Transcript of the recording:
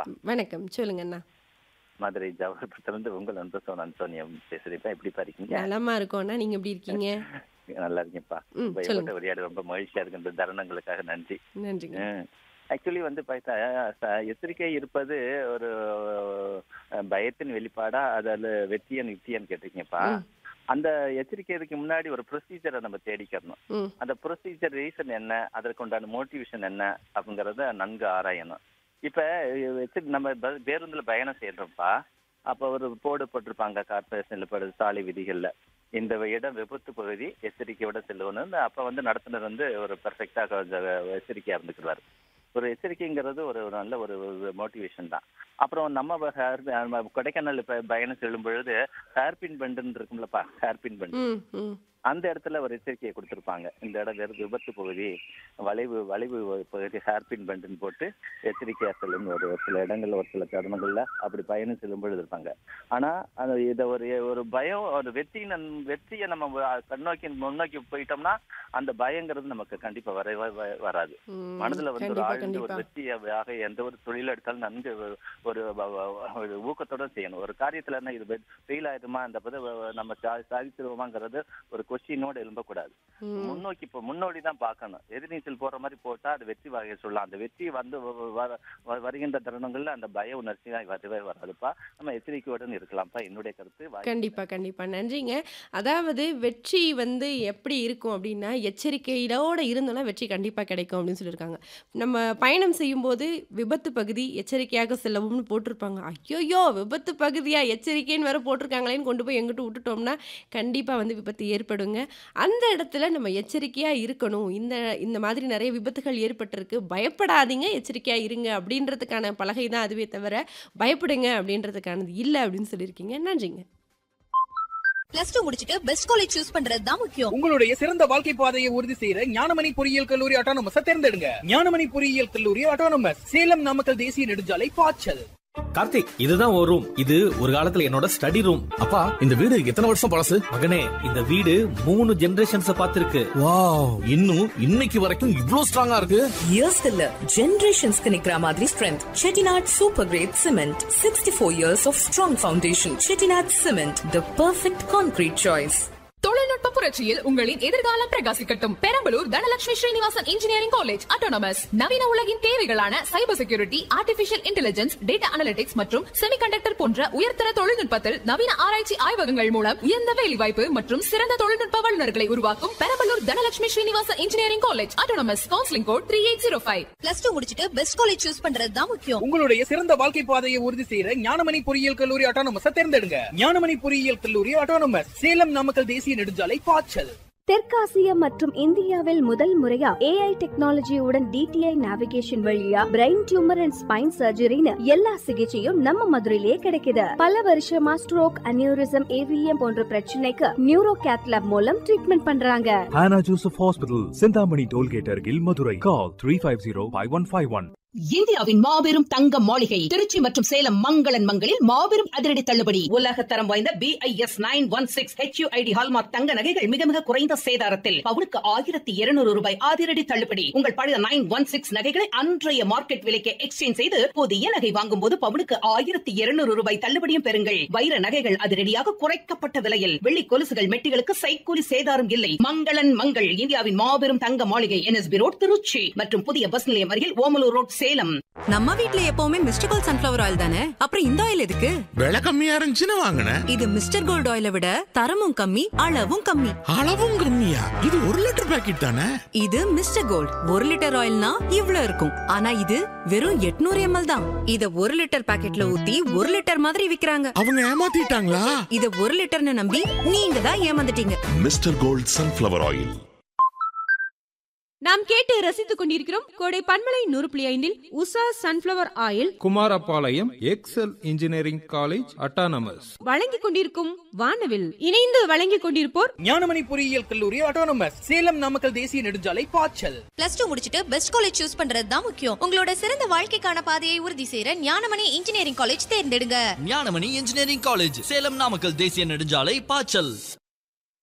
வணக்கம் சொல்லுங்க அண்ணா மதுரை ஜவஹர்புரத்துலேருந்து உங்கள் அந்தசோன் அந்தோனியம் பேசுறீப்பா எப்படிப்பா இருக்கீங்க நலமா இருக்கோம்ண்ணா நீங்க எப்படி இருக்கீங்க நல்லா இருக்கீங்கப்பா ம், உங்க சொல்லுங்க. இவர்கிட்ட விளையாட ரொம்ப மகிழ்ச்சியா இருக்கு இந்த தருணங்களுக்காக நன்றி நன்றிங்க ஆக்சுவலி வந்து பார்த்தா ச- எச்சரிக்கை இருப்பது ஒரு அஹ், பயத்தின் வெளிப்பாடா அதில் வெற்றியன் யுக்தியன்னு கேட்டிருக்கீங்கப்பா ம். அந்த எச்சரிக்கைக்கு முன்னாடி ஒரு ப்ரொசீஜரை நம்ம தேடிக்கணும் ம் அந்த ப்ரொசீஜர் ரீசன் என்ன அதற்கு உண்டான மோட்டிவேஷன் என்ன அப்படிங்கறத நன்கு ஆராயணும் இப்ப எச்சரி- நம்ம ப- பேருந்துல பயணம் செய்யறோம்ப்பா அப்ப ஒரு போர்டு போட்டிருப்பாங்க கார்பரேஷன்ல படு சாலை விதிகள்ல இந்த இடம் விபத்து பகுதி எச்சரிக்கையோட செல்லணும்னு அப்ப வந்து நடத்துனர் வந்து ஒரு பெர்ஃபெக்டா எச்சரிக்கையா இருந்துக்குவாரு ஒரு எச்சரிக்கைங்கிறது ஒரு ஒரு நல்ல ஒரு மோட்டிவேஷன் தான் அப்புறம் நம்ம வ- hair- நம்ம கொடைக்கானல் இப்ப பயணம் செல்லும் பொழுது ஹேர்பின் பண்டுன்னு இருக்கும்லப்பா ஹேர்பின் பண்டு ம் ம் அந்த இடத்துல ஒரு எச்சரிக்கையை கொடுத்துருப்பாங்க இந்த இடம் வெறும் விபத்து பகுதி வளைவு வளைவு பகுதி ஹேர்பின் பண்டுன்னு போட்டு எச்சரிக்கையா செல்லும் ஒரு ஒரு சில இடங்கள்ல ஒரு சில தருணங்கள்ல அப்படி பயணம் செல்லும் பொழுது இருப்பாங்க ஆனா அந்த இத ஒரு ஒரு பயம் ஒரு வெற்றி வெற்றியை நம்ம வ- கண்ணோக்கி முன்னோக்கி போயிட்டோம்னா அந்த பயங்கிறது நமக்கு கண்டிப்பா வரவே வ- வராது ம். மனதுல வந்து ஒரு கண்டிப்பா ஆழ்ந்து ஒரு கண்டிப்பா வெற்றியாக எந்த ஒரு தொழில் எடுத்தாலும் நன்கு ஒரு- ஒரு வ- வ- ஒரு ஊக்கத்தோட செய்யணும் ஒரு காரியத்துல என்ன இது ஃபெயில் ஆயிடுமா அந்த பத நம்ம சா- சாதிச்சிருவோமாங்கிறது ஒரு கொஸ்டினோட எழும்பக்கூடாது ம். முன்னோக்கி இப்போ முன்னோடி தான் பார்க்கணும் எதிர்நீச்சல் போற மாதிரி போட்டா அது வெற்றி வகையை சொல்லலாம் அந்த வெற்றி வந்து வ- வ- வ- வருகின்ற தருணங்கள்ல அந்த பய உணர்ச்சி தான் வரவே வராதுப்பா நம்ம எச்சரிக்கையுடன் இருக்கலாம்ப்பா என்னுடைய கருத்து வாய்ப்பு கண்டிப்பா கண்டிப்பா நன்றிங்க அதாவது வெற்றி வந்து எப்படி இருக்கும் அப்படின்னா எச்சரிக்கையோட இருந்தோம்னா வெற்றி கண்டிப்பா கிடைக்கும் அப்படின்னு சொல்லியிருக்காங்க நம்ம பயணம் செய்யும்போது விபத்து பகுதி எச்சரிக்கையாக செல்லவும்னு போட்டிருப்பாங்க ஐயோயோ விபத்து பகுதியா எச்சரிக்கைன்னு வேற போட்டிருக்காங்களேன்னு கொண்டு போய் எங்கிட்ட விட்டுட்டோம்னா கண்டிப்பா வந்து விபத்து ஏற்படுங்க அந்த இடத்துல நம்ம எச்சரிக்கையா இருக்கணும் இந்த இந்த மாதிரி நிறைய விபத்துகள் ஏற்பட்டிருக்கு பயப்படாதீங்க எச்சரிக்கையா இருங்க அப்படின்றதுக்கான பலகை தான் அதுவே தவிர பயப்படுங்க அப்படின்றதுக்கானது இல்லை அப்படின்னு சொல்லியிருக்கீங்க நன்றிங்க பிளஸ் டூ முடிச்சிட்டு பெஸ்ட் காலேஜ் சூஸ் பண்றது தான் முக்கியம் உங்களுடைய சிறந்த வாழ்க்கை பாதையை உறுதி செய்யற ஞானமணி பொறியியல் கல்லூரி அட்டானமஸ் தேர்ந்தெடுங்க ஞானமணி பொறியியல் கல்லூரி அட்டானமஸ் சேலம் நாமக்கல் தேசிய நெடுஞ்சாலை பாய்ச்சல் கார்த்திக் இதுதான் ஒரு ரூம் இது ஒரு காலத்துல என்னோட ஸ்டடி ரூம் அப்பா இந்த வீடு எத்தனை வருஷம் பழசு மகனே இந்த வீடு மூணு ஜெனரேஷன்ஸ் பார்த்திருக்கு வாவ் இன்னும் இன்னைக்கு வரைக்கும் இவ்ளோ ஸ்ட்ராங்கா இருக்கு இயர்ஸ் இல்ல ஜெனரேஷன்ஸ்க்கு நிக்கிற மாதிரி strength Chettinad super great cement sixty four years of strong foundation Chettinad cement the perfect concrete choice தொழில்நுட்ப புரட்சியில் உங்களின் எதிர்காலம் பிரகாசிக்கட்டும் Perambalur Dhanalakshmi Srinivasan engineering college autonomous நவீன உலகின் தேவைகளான cyber security artificial intelligence data analytics மற்றும் செமிகண்டக்டர் போன்ற உயர்தர தொழில்நுட்பத்தில் நவீன ஆராய்ச்சி ஆய்வகங்கள் மூலம் உயர்ந்த வேலைவாய்ப்பு மற்றும் சிறந்த தொழில்நுட்ப வல்லுநர்களை உருவாக்கும் Perambalur Dhanalakshmi Srinivasan engineering college autonomous counselling code three eight zero five plus two முடிச்சிட்டு பெஸ்ட் காலேஜ் சூஸ் பண்றது தான் முக்கியம் உங்களுடைய சிறந்த வாழ்க்கை பாதையை உறுதி செய்யற ஞானமணி பொறியியல் கல்லூரி அட்டானமஸ் தேர்ந்தெடுங்க ஞானமணி பொறியியல் கல்லூரி அட்டானமஸ் சேலம் நாமக்கல் தேசிய நெடுஞ்சாலை பாய்ச்சல் தெற்காசியா மற்றும் இந்தியாவில் முதல் முறையா ஏஐ டெக்னாலஜியுடன் டிடிஐ நேவிகேஷன் வழியா பிரெயின் டியூமர் அண்ட் ஸ்பைன் சர்ஜரின்னு எல்லா சிகிச்சையும் நம்ம மதுரையிலேயே கிடைக்குது பல வருஷமா ஸ்ட்ரோக் அனியூரிசம் ஏவிஎம் போன்ற பிரச்சனைக்கு நியூரோ கேத்லாப் மூலம் ட்ரீட்மெண்ட் பண்றாங்க Hannah Joseph Hospital, Sindhamani Tollgate Argil, Madurai. Call 350-5151. இந்தியாவின் மாபெரும் தங்க மாளிகை திருச்சி மற்றும் சேலம் மங்களன் மங்களில் மாபெரும் அதிரடி தள்ளுபடி உலக தரம் வாய்ந்த BIS nine one six HUID hallmark தங்க நகைகள் மிக மிக குறைந்த சேதாரத்தில் பவுனுக்கு ஆயிரத்தி இருநூறு ரூபாய் அதிரடி தள்ளுபடி உங்கள் பழைய நைன் ஒன் சிக்ஸ் நகைகளை அன்றைய மார்க்கெட் விலைக்கு எக்ஸ்சேஞ்ச் செய்து புதிய நகை வாங்கும் போது பவுனுக்கு ஆயிரத்தி இருநூறு ரூபாய் தள்ளுபடியும் பெறுங்கள் வைர நகைகள் அதிரடியாக குறைக்கப்பட்ட விலையில் வெள்ளி கொலுசுகள் மெட்டிகளுக்கு சைக்கூலி சேதாரம் இல்லை மங்களன் மங்கள் இந்தியாவின் மாபெரும் தங்க மாளிகை என்எஸ்பி ரோட் திருச்சி மற்றும் புதிய பஸ் நிலையம் அருகில் ஓமலூர் ரோட் சேலம் நம்ம வீட்ல எப்பவுமே மிஸ்டர் கோல்ட் சன்ஃபிளவர் ஆயில் தானே அப்புறம் இந்த ஆயில் எதுக்கு விலை கம்மியா இருந்துச்சுன்னு வாங்கினேன் இது மிஸ்டர் கோல்ட் ஆயிலை விட தரமும் கம்மி அளவும் கம்மி அளவும் கம்மியா இது ஒரு லிட்டர் பாக்கெட் தானே இது மிஸ்டர் கோல்ட் ஒரு லிட்டர் ஆயில்னா இவ்ளோ இருக்கும் ஆனா இது வெறும் 800 எம்எல் தான் இத ஒரு லிட்டர் பாக்கெட்ல ஊத்தி ஒரு லிட்டர் மாதிரி விக்கிறாங்க அவங்க ஏமாத்திட்டாங்களா இத ஒரு லிட்டர்னு நம்பி நீங்க தான் ஏமாந்துட்டீங்க மிஸ்டர் கோல்ட் சன்ஃபிளவர் ஆயில் நாம் கேட்டு ரசித்துக் கொண்டிருக்கிறோம் கோடை பன்மலை நூறு புள்ளி ஐந்தில் Usha sunflower oil Kumarapalayam Excel engineering college autonomous வழங்கிக் கொண்டிருக்கும் வானவில் இணைந்து வழங்கிக் கொண்டிருப்போர் ஞானமணி பொறியியல் கல்லூரி அட்டானமஸ் சேலம் நாமக்கல் தேசிய நெடுஞ்சாலை பாய்ச்சல் பிளஸ் டூ முடிச்சிட்டு பெஸ்ட் காலேஜ் சூஸ் பண்றது தான் முக்கியம் உங்களோட சிறந்த வாழ்க்கைக்கான பாதையை உறுதி செய்யற ஞானமணி இன்ஜினியரிங் காலேஜ் தேர்ந்தெடுங்க ஞானமணி இன்ஜினியரிங் காலேஜ் சேலம் நாமக்கல் தேசிய நெடுஞ்சாலை பாச்சல்